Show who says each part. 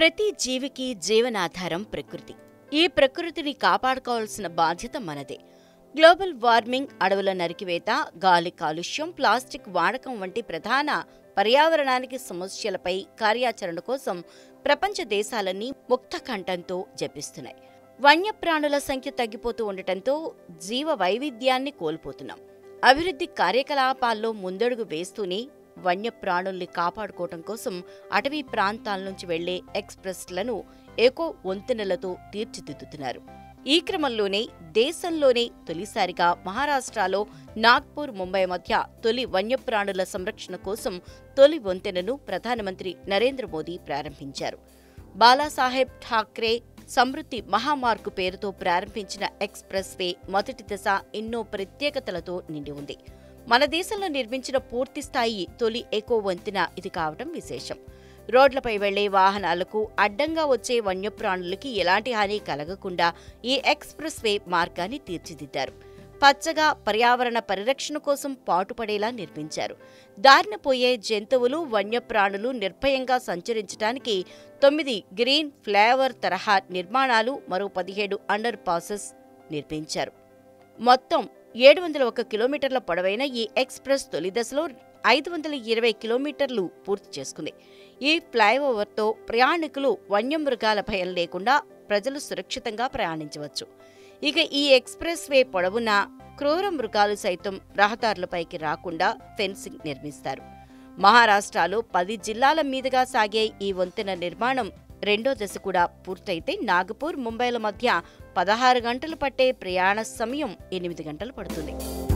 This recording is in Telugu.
Speaker 1: ప్రతి జీవికి జీవనాధారం ప్రకృతి ఈ ప్రకృతిని కాపాడుకోవాల్సిన బాధ్యత మనదే గ్లోబల్ వార్మింగ్ అడవుల నరికివేత గాలి కాలుష్యం ప్లాస్టిక్ వాడకం వంటి ప్రధాన పర్యావరణానికి సమస్యలపై కార్యాచరణ కోసం ప్రపంచ దేశాలన్నీ ముక్త కంఠంతో జపిస్తున్నాయి వన్యప్రాణుల సంఖ్య తగ్గిపోతూ ఉండటంతో జీవ వైవిధ్యాన్ని కోల్పోతున్నాం అభివృద్ధి కార్యకలాపాల్లో ముందడుగు వేస్తూనే వన్యప్రాణుల్ని కాపాడుకోవటం కోసం అటవీ ప్రాంతాల నుంచి వెళ్లే ఎక్స్ప్రెస్లను ఎకో వంతెనలతో తీర్చిదిద్దుతున్నారు ఈ క్రమంలోనే దేశంలోనే తొలిసారిగా మహారాష్ట్రలో నాగ్పూర్ ముంబై మధ్య తొలి వన్యప్రాణుల సంరక్షణ కోసం తొలి వంతెనను ప్రధానమంత్రి నరేంద్ర మోదీ ప్రారంభించారు బాలాసాహెబ్ ఠాక్రే సమృద్ధి మహామార్గ్ పేరుతో ప్రారంభించిన ఎక్స్ప్రెస్ వే మొదటి దశ ఎన్నో ప్రత్యేకతలతో నిండి ఉంది మన దేశంలో నిర్మించిన పూర్తి స్థాయి తొలి ఎకో వంతెన ఇది కావడం విశేషం రోడ్లపై వెళ్లే వాహనాలకు అడ్డంగా వచ్చే వన్యప్రాణులకి ఎలాంటి హాని కలగకుండా ఈ ఎక్స్ప్రెస్ వే మార్గాన్ని తీర్చిదిద్దారు పచ్చగా పర్యావరణ పరిరక్షణ కోసం పాటుపడేలా నిర్మించారు దారిన పోయే జంతువులు వన్యప్రాణులు నిర్భయంగా సంచరించడానికి తొమ్మిది గ్రీన్ ఫ్లేవర్ తరహా నిర్మాణాలు మరో పదిహేడు అండర్ పాసెస్ నిర్మించారు మొత్తం ఏడు వందల ఒక కిలోమీటర్ల పొడవైన ఈ ఎక్స్ప్రెస్ తొలి దశలో ఐదు వందల ఇరవై కిలోమీటర్లు పూర్తి చేసుకుంది ఈ ఫ్లైఓవర్తో ప్రయాణికులు వన్యమృగాల భయం లేకుండా ప్రజలు సురక్షితంగా ప్రయాణించవచ్చు ఇక ఈ ఎక్స్ప్రెస్ వే పొడవునా క్రూర మృగాలు సైతం రహదారులపైకి రాకుండా ఫెన్సింగ్ నిర్మిస్తారు మహారాష్ట్రలో పది జిల్లాల మీదుగా సాగే ఈ వంతెన నిర్మాణం రెండో దశ కూడా పూర్తయితే నాగపూర్ ముంబైల మధ్య పదహారు గంటలు పట్టే ప్రయాణ సమయం ఎనిమిది గంటలు పడుతుంది